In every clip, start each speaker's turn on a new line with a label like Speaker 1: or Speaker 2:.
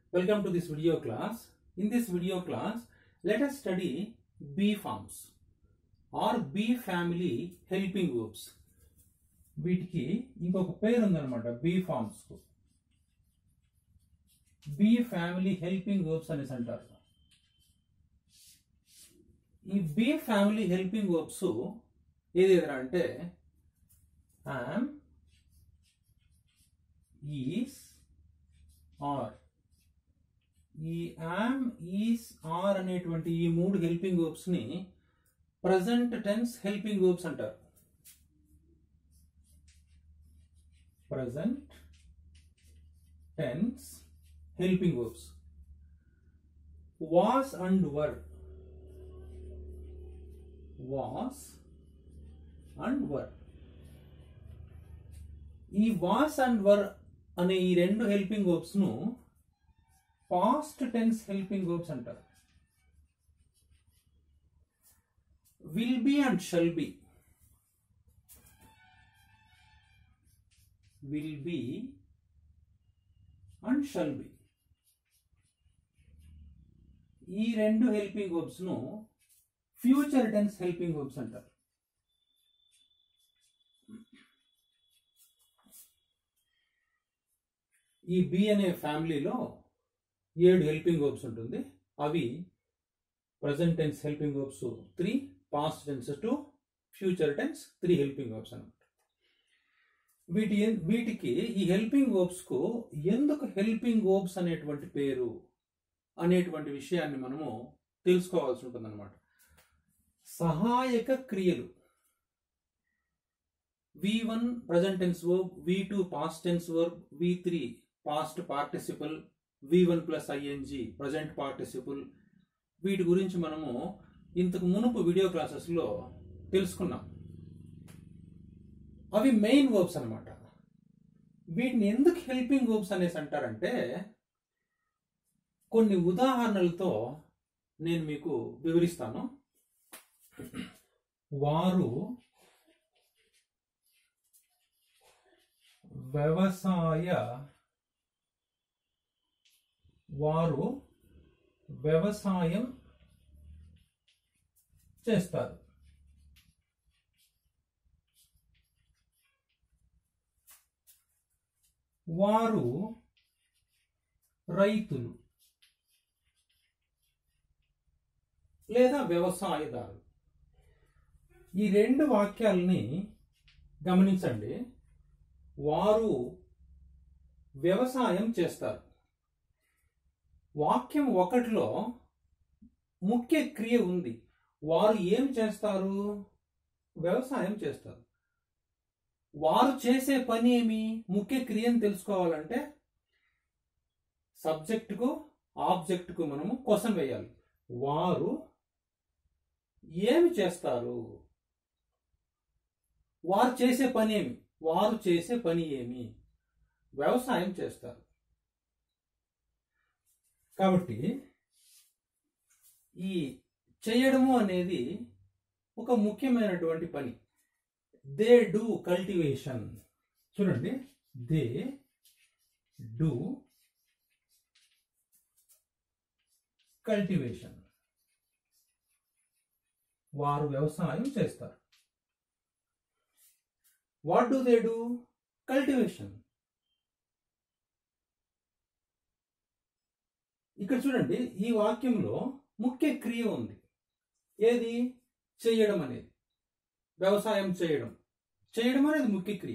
Speaker 1: Welcome to this video class. In this video class, let us study B forms or B family helping verbs. వీటికి ఇంకొక పేరు ఉందన్నమాట be forms కు be family helping verbs అనేసి అంటారు ఈ be family helping verbs ఏదేదరా అంటే యామ్ ఈస్ ఆర్ ఈ యామ్ ఈస్ ఆర్ అనేటువంటి ఈ మూడు హెల్పింగ్ వర్బ్స్ ని ప్రజెంట్ టెన్స్ హెల్పింగ్ వర్బ్స్ అంటారు present tense helping verbs was and were was and were ఈ వాస్ అండ్ వర్ అనే ఈ రెండు హెల్పింగ్ వర్బ్స్ ను పాస్ట్ టెన్స్ హెల్పింగ్ వర్బ్స్ అంటారు will be and shall be will be and shall be ఈ రెండు helping verbs ను future tense helping verbs అంటారు ఈ బి అనే ఫ్యామిలీలో ఏడు హెల్పింగ్ వర్బ్స్ ఉంటుంది అవి present tense helping verbs three past tense two future tense three helping verbs అనమాట వీటి వీటికి ఈ హెల్పింగ్ వర్బ్స్ కు ఎందుకు హెల్పింగ్ వర్బ్స్ అనేటువంటి పేరు అనేటువంటి విషయాన్ని మనము తెలుసుకోవాల్సి ఉంటుంది అనమాట సహాయక క్రియలు V one present tense verb V two past tense verb V three past participle V one plus ING present participle వీటి గురించి మనము ఇంతకు మునుపు వీడియో క్లాసెస్లో తెలుసుకున్నాం అవి మెయిన్ వర్బ్స్ అనమాట వీటిని ఎందుకు హెల్పింగ్ వర్బ్స్ అనేసి అంటారంటే కొన్ని ఉదాహరణలతో నేను మీకు వివరిస్తాను వారు వ్యవసాయ వారు వ్యవసాయం చేస్తారు వారు రైతులు లేదా వ్యవసాయదారులు ఈ రెండు వాక్యాలని గమనించండి వారు వ్యవసాయం చేస్తారు వాక్యం ఒకటిలో ముఖ్య క్రియ ఉంది వారు ఏం చేస్తారు వ్యవసాయం చేస్తారు వారు చేసే పని ఏమి ముఖ్య క్రియను తెలుసుకోవాలంటే సబ్జెక్టుకు ఆబ్జెక్టుకు మనము క్వశ్చన్ వేయాలి వారు ఏమి చేస్తారు వారు చేసే పని ఏమి వారు చేసే పని ఏమి వ్యవసాయం చేస్తారు కాబట్టి ఈ చేయడము అనేది ఒక ముఖ్యమైనటువంటి పని దే డూ కల్టివేషన్ చూడండి దే డూ కల్టివేషన్ వారు వ్యవసాయం చేస్తారు what do they do cultivation ఇక్కడ చూడండి ఈ వాక్యంలో ముఖ్య క్రియ ఉంది ఏది చేయడం అనేది వ్యవసాయం చేయడం చేయడం అనేది ముఖ్య క్రియ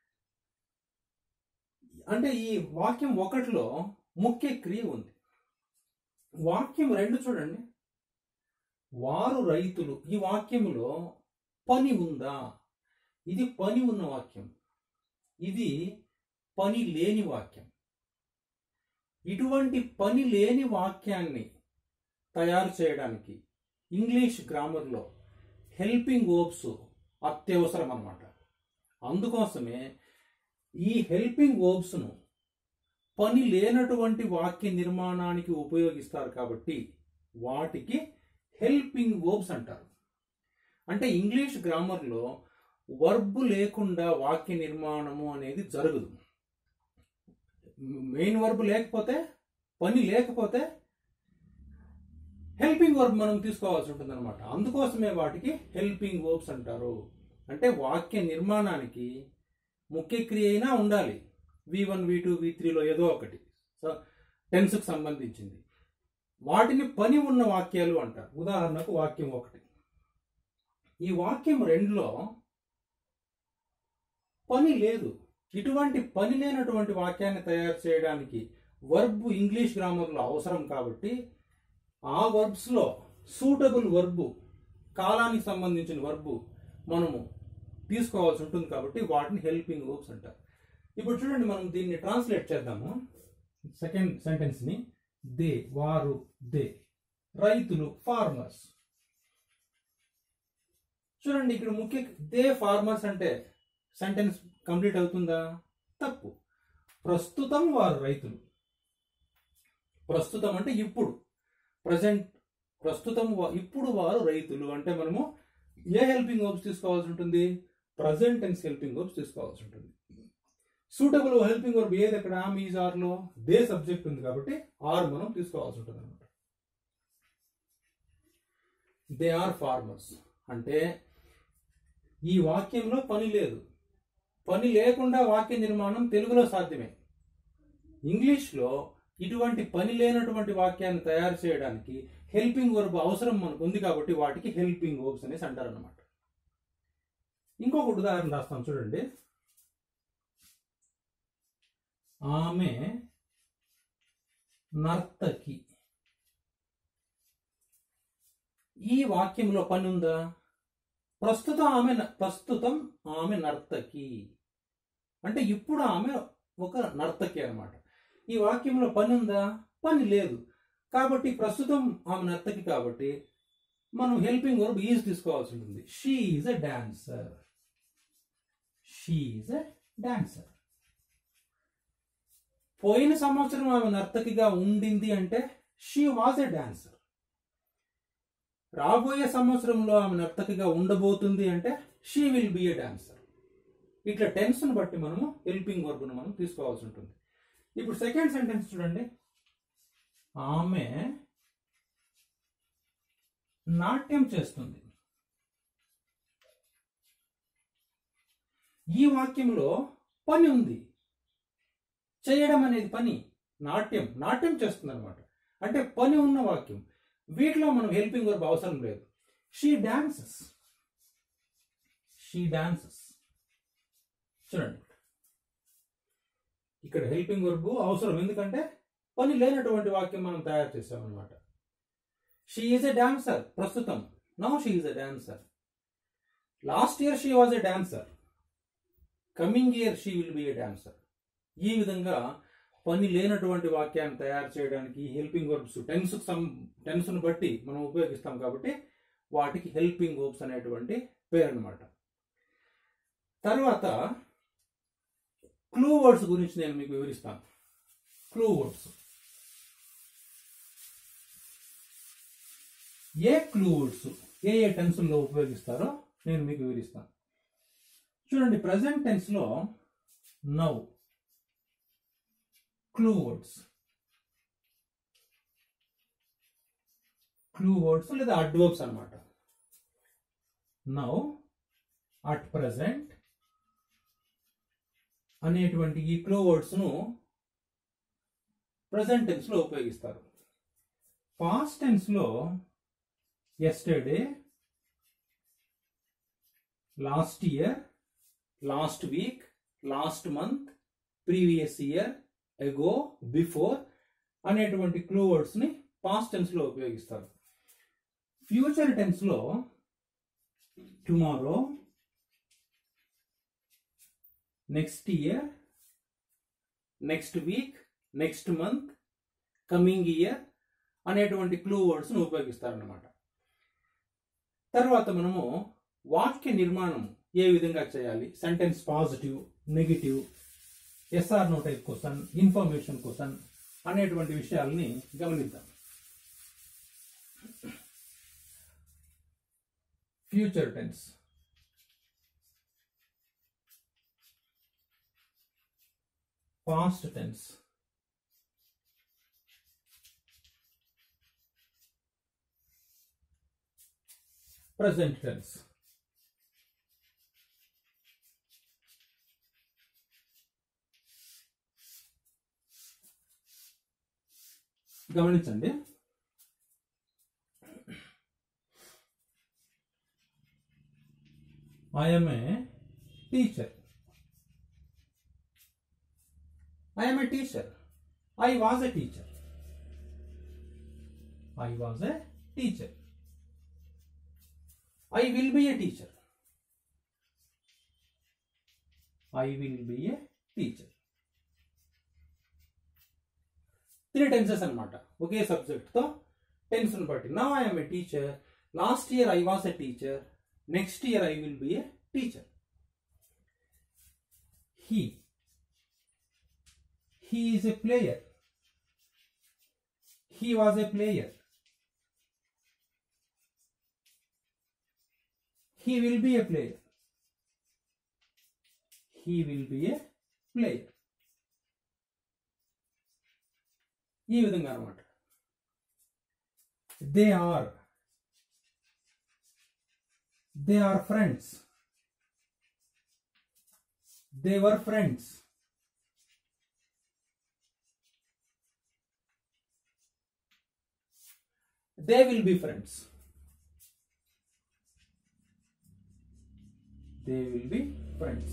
Speaker 1: అంటే ఈ వాక్యం ఒకటిలో ముఖ్య క్రియ ఉంది వాక్యం రెండు చూడండి వారు రైతులు ఈ వాక్యంలో పని ఉందా ఇది పని ఉన్న వాక్యం ఇది పని లేని వాక్యం ఇటువంటి పని లేని వాక్యాన్ని తయారు చేయడానికి ఇంగ్లీష్ గ్రామర్లో హెల్పింగ్ వర్బ్స్ అత్యవసరం అన్నమాట అందుకోసమే ఈ హెల్పింగ్ వర్బ్స్ను పని లేనటువంటి వాక్య నిర్మాణానికి ఉపయోగిస్తారు కాబట్టి వాటికి హెల్పింగ్ వర్బ్స్ అంటారు అంటే ఇంగ్లీష్ గ్రామర్లో వర్బ్ లేకుండా వాక్య నిర్మాణము అనేది జరగదు మెయిన్ వర్బ్ లేకపోతే పని లేకపోతే హెల్పింగ్ వర్బ్ మనం తీసుకోవాల్సి ఉంటుంది అనమాట అందుకోసమే వాటికి హెల్పింగ్ వర్బ్స్ అంటారు అంటే వాక్య నిర్మాణానికి ముఖ్య క్రియ అయినా ఉండాలి వి వన్ వి టూ వి త్రీలో ఏదో ఒకటి సో టెన్స్కి సంబంధించింది వాటిని పని ఉన్న వాక్యాలు అంటారు ఉదాహరణకు వాక్యం ఒకటి ఈ వాక్యం రెండులో పని లేదు ఇటువంటి పని లేనటువంటి వాక్యాన్ని తయారు చేయడానికి వర్బ్ ఇంగ్లీష్ గ్రామర్లో అవసరం కాబట్టి ఆ వర్బ్స్లో సూటబుల్ వర్బు కాలానికి సంబంధించిన వర్బు మనము తీసుకోవాల్సి ఉంటుంది కాబట్టి వాటిని హెల్పింగ్ వర్బ్స్ అంటారు ఇప్పుడు చూడండి మనం దీన్ని ట్రాన్స్లేట్ చేద్దాము సెకండ్ సెంటెన్స్ని దే వారు దే రైతులు ఫార్మర్స్ చూడండి ఇక్కడ ముఖ్య దే ఫార్మర్స్ అంటే సెంటెన్స్ కంప్లీట్ అవుతుందా తప్పు ప్రస్తుతం వారు రైతులు ప్రస్తుతం అంటే ఇప్పుడు ప్రజెంట్ ప్రస్తుతం వా- ఇప్పుడు వారు రైతులు అంటే మనము ఏ హెల్పింగ్ వర్బ్స్ తీసుకోవాల్సి ఉంటుంది ప్రజెంట్ టెన్స్ హెల్పింగ్ వర్బ్స్ తీసుకోవాల్సి ఉంటుంది సూటబుల్ హెల్పింగ్ వర్బ్ ఏది ఎక్కడ మీజ్ ఆర్ లో దే సబ్జెక్ట్ ఉంది కాబట్టి ఆర్ మనం తీసుకోవాల్సి ఉంటుంది అనమాట దే ఆర్ ఫార్మర్స్ అంటే ఈ వాక్యంలో పని లేదు పని లేకుండా వాక్య నిర్మాణం తెలుగులో సాధ్యమే ఇంగ్లీష్లో ఇటువంటి పని లేనటువంటి వాక్యాన్ని తయారు చేయడానికి హెల్పింగ్ వర్బ్ అవసరం మనకు ఉంది కాబట్టి వాటికి హెల్పింగ్ వర్బ్స్ అనేసి అంటారు అనమాట ఇంకొక ఉదాహరణ రాస్తాం చూడండి ఆమె నర్తకి ఈ వాక్యంలో పని ఉందా ప్రస్తుతం ఆమె న- ప్రస్తుతం ఆమె నర్తకి అంటే ఇప్పుడు ఆమె ఒక నర్తకి అన్నమాట ఈ వాక్యంలో పని ఉందా పని లేదు కాబట్టి ప్రస్తుతం ఆమె నర్తకి కాబట్టి మనం హెల్పింగ్ వర్బ్ ఈజ్ తీసుకోవాల్సి ఉంటుంది she is a dancer she is a dancer పోయిన సంవత్సరం ఆమె నర్తకిగా ఉండింది అంటే షీ వాజ్ ఎ డాన్సర్ రాబోయే సంవత్సరంలో ఆమె నర్తకిగా ఉండబోతుంది అంటే she will be a dancer ఇట్లా టెన్స్ను బట్టి మనము హెల్పింగ్ వర్బ్ను మనం తీసుకోవాల్సి ఉంటుంది ఇప్పుడు సెకండ్ సెంటెన్స్ చూడండి ఆమె నాట్యం చేస్తుంది ఈ వాక్యంలో పని ఉంది చేయడం అనేది పని నాట్యం నాట్యం చేస్తుంది అనమాట అంటే పని ఉన్న వాక్యం వీటిలో మనం హెల్పింగ్ వర్బ్ అవసరం లేదు షీ డాన్సెస్ షీ డాన్సెస్ చూడండి ఇక్కడ హెల్పింగ్ వర్బ్ అవసరం ఎందుకంటే పని లేనటువంటి వాక్యం మనం తయారు చేసామన్నమాట షీ ఈజ్ ఎ డాన్సర్ ప్రస్తుతం now she is a dancer last year she was a dancer coming year she will be a dancer ఈ విధంగా పని లేనటువంటి వాక్యాన్ని తయారు చేయడానికి హెల్పింగ్ వర్బ్స్ టెన్స్ టెన్స్ను బట్టి మనం ఉపయోగిస్తాం కాబట్టి వాటికి హెల్పింగ్ వర్బ్స్ అనేటువంటి పేరు అనమాట తర్వాత క్లూ వర్డ్స్ గురించి నేను మీకు వివరిస్తాను క్లూ వర్డ్స్ ఏ క్లూ వర్డ్స్ ఏ ఏ టెన్స్లో ఉపయోగిస్తారో నేను మీకు వివరిస్తాను చూడండి ప్రజెంట్ టెన్స్లో now clue words clue words లేదా అడ్వర్బ్స్ అన్నమాట నౌ అట్ ప్రజెంట్ అనేటువంటి ఈ క్లూ వర్డ్స్ను ప్రజెంట్ టెన్స్లో ఉపయోగిస్తారు పాస్ట్ టెన్స్లో yesterday last year last week last month previous year ago before అనేటువంటి క్లూ వర్డ్స్ని పాస్ట్ టెన్స్లో ఉపయోగిస్తారు ఫ్యూచర్ టెన్స్లో tomorrow next year next week next month coming year అనేటువంటి క్లూ వర్డ్స్ను ఉపయోగిస్తారన్నమాట తర్వాత మనము వాక్య నిర్మాణం ఏ విధంగా చేయాలి sentence positive negative yes or no type question information question అనేటువంటి విషయాల్ని గమనిద్దాం future tense past tense present tense గమనించండి I am a teacher. I am a teacher. I was a teacher. I was a teacher. I will be a teacher. I will be a teacher. Three tenses అనమాట ఒకే సబ్జెక్ట్తో టెన్స్ని బట్టి నా I am a teacher last year I was a teacher next year I will be a teacher he he is a player he was a player he will be a player he will be a player ఈ విధంగా అనమాట they are they are friends they were friends they will be friends they will be friends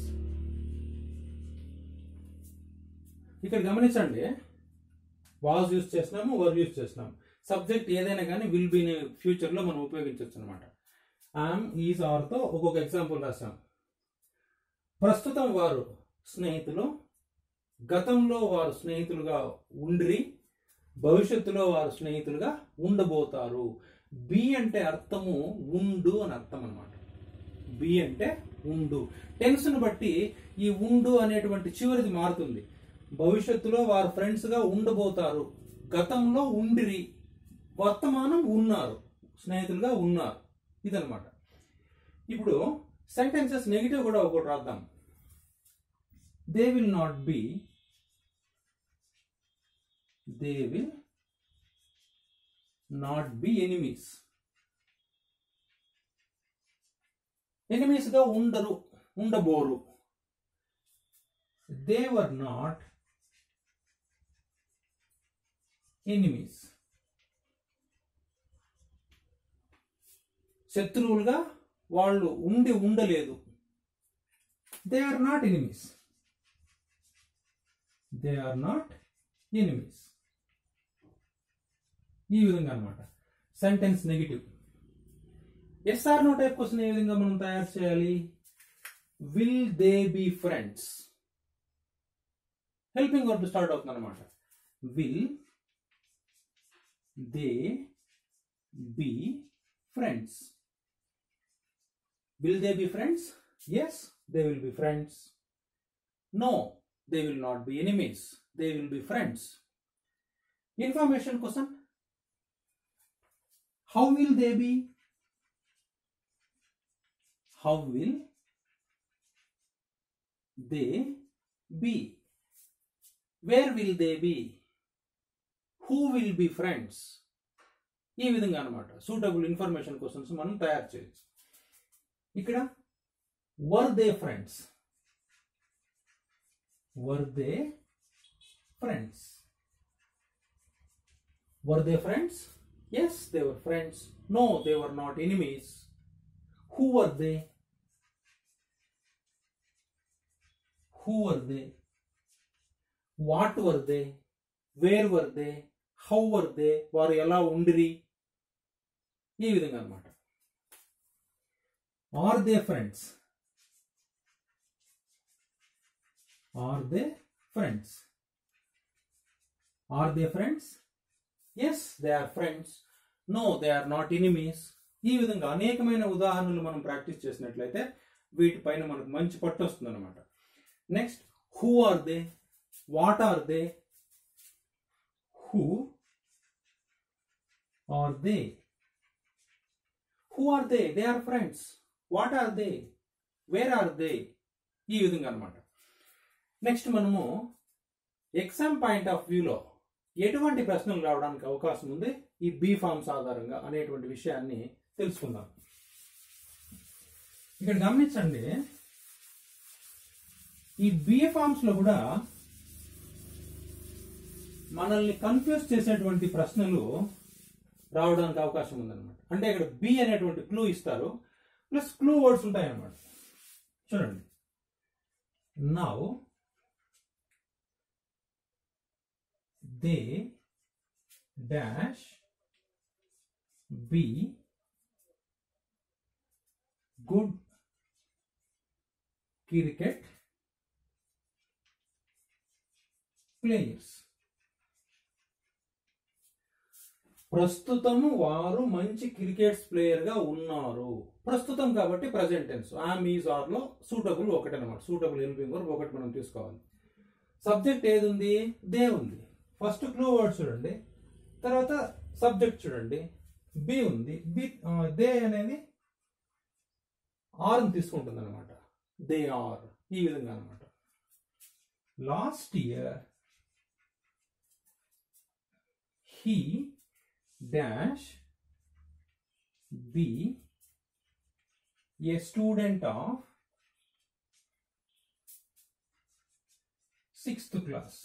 Speaker 1: ఇక్కడ గమనించండి was use చేసినాము వర్ use చేసినాము subject ఏదైనా కానీ will be ఫ్యూచర్లో మనం ఉపయోగించవచ్చు అనమాట ఆమ్ ఈజ్ ఆర్తో ఒక్కొక్క ఎగ్జాంపుల్ రాసాం ప్రస్తుతం వారు స్నేహితులు గతంలో వారు స్నేహితులుగా ఉండ్రి భవిష్యత్తులో వారు స్నేహితులుగా ఉండబోతారు బి అంటే అర్థము ఉండు అని అర్థం అనమాట బి అంటే ఉండు టెన్స్ను బట్టి ఈ ఉండు అనేటువంటి చివరిది మారుతుంది భవిష్యత్తులో వారు ఫ్రెండ్స్గా ఉండబోతారు గతంలో ఉండిరి వర్తమానం ఉన్నారు స్నేహితులుగా ఉన్నారు ఇదనమాట ఇప్పుడు సెంటెన్సెస్ నెగిటివ్ కూడా ఒకటి రాద్దాం they will not be they will not be enemies ఎనిమీస్గా ఉండరు ఉండబోరు దే వర్ నాట్ ఎనిమీస్ శత్రువులుగా వాళ్ళు ఉండి ఉండలేదు they are not enemies they are not enemies ఈ విధంగా అనమాట sentence negative yes or no type question ఏ విధంగా మనం తయారు చేయాలి will they be friends helping verb start అవుతుంది అనమాట will they be friends will they be friends yes they will be friends no they will not be enemies they will be friends information కోసం how will they be how will they be where will they be who will be friends ఈ విధంగా అనమాట suitable information questions మనం తయారు చేయొచ్చు ఇక్కడ were they friends were they friends were they friends yes they were friends no they were not enemies who were they who were they what were they where were they how were they వారు ఎలా ఉండిరి ఈ విధంగా అనమాట are they friends are they friends are they friends yes they are friends no they are not enemies ఈ విధంగా అనేకమైన ఉదాహరణలు మనం ప్రాక్టీస్ చేసినట్లయితే వీటిపైన మనకు మంచి పట్టు వస్తుంది అనమాట next who are they what are they who are they who are they they are friends what are they where are they ఈ విధంగా అనమాట నెక్స్ట్ మనము ఎగ్జామ్ పాయింట్ ఆఫ్ వ్యూలో ఎటువంటి ప్రశ్నలు రావడానికి అవకాశం ఉంది ఈ బీ ఫార్మ్స్ ఆధారంగా అనేటువంటి విషయాన్ని తెలుసుకుందాం ఇక్కడ గమనించండి ఈ బిఏ ఫార్మ్స్ లో కూడా మనల్ని కన్ఫ్యూజ్ చేసేటువంటి ప్రశ్నలు రావడానికి అవకాశం ఉందన్నమాట అంటే ఇక్కడ బి అనేటువంటి క్లూ ఇస్తారు ప్లస్ క్లూ వర్డ్స్ ఉంటాయి అన్నమాట చూడండి now they dash be good cricket players ప్రస్తుతము వారు మంచి క్రికెట్స్ ప్లేయర్ గా ఉన్నారు ప్రస్తుతం కాబట్టి present tense am is are లో సూటబుల్ ఒకటి అనమాట సూటబుల్ హెల్పింగ్ వర్బ్ ఒకటి మనం తీసుకోవాలి సబ్జెక్ట్ ఏది ఉంది దే ఉంది ఫస్ట్ క్లూ వర్డ్ చూడండి తర్వాత సబ్జెక్ట్ చూడండి బి ఉంది బి దే అనేది ఆర్ తీసుకుంటుంది అనమాట దే ఆర్ ఈ విధంగా అనమాట last year he dash be a student of sixth class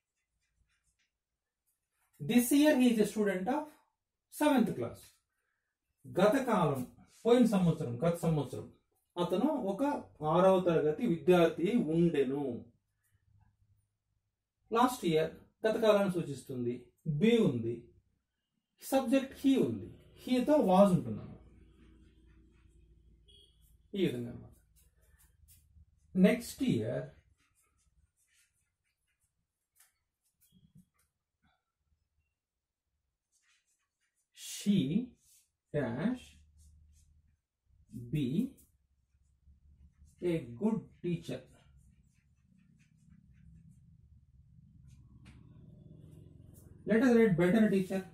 Speaker 1: this year he is a student of seventh class గత కాలం పోయిన సంవత్సరం గత సంవత్సరం అతను ఒక ఆరవ తరగతి విద్యార్థి ఉండెను లాస్ట్ ఇయర్ గత కాలాన్ని సూచిస్తుంది బి ఉంది సబ్జెక్ట్ హీ ఉంది హీతో వాజ్ ఉంటుంది అన్నమాట ఈ విధంగా అనమాట next year she dash be a good teacher let us write better teacher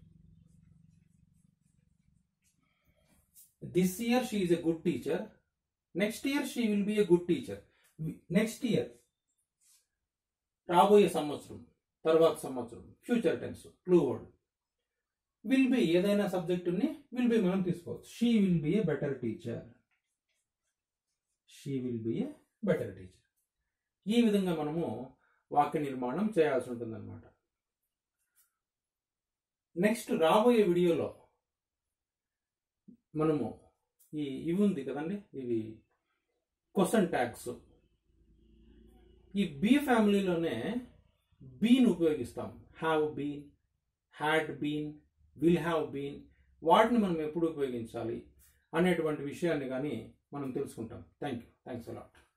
Speaker 1: this year she is a good teacher next year she will be a good teacher next year రాబోయే సంవత్సరం తర్వాత సంవత్సరం future tense clue word will be ఏదైనా సబ్జెక్టుని will be మనం తీసుకోవచ్చు she will be a better teacher she will be a better teacher ఈ విధంగా మనము వాక్య నిర్మాణం చేయాల్సి ఉంటుంది అనమాట నెక్స్ట్ రాబోయే వీడియోలో మనము ఈ ఇవి ఉంది కదండి ఇవి క్వశ్చన్ ట్యాగ్స్ ఈ బి ఫ్యామిలీలోనే బీన్ ఉపయోగిస్తాం have been had been will have been వాటిని మనం ఎప్పుడు ఉపయోగించాలి అనేటువంటి విషయాన్ని కానీ మనం తెలుసుకుంటాం థ్యాంక్ యూ థ్యాంక్స్ అలాట్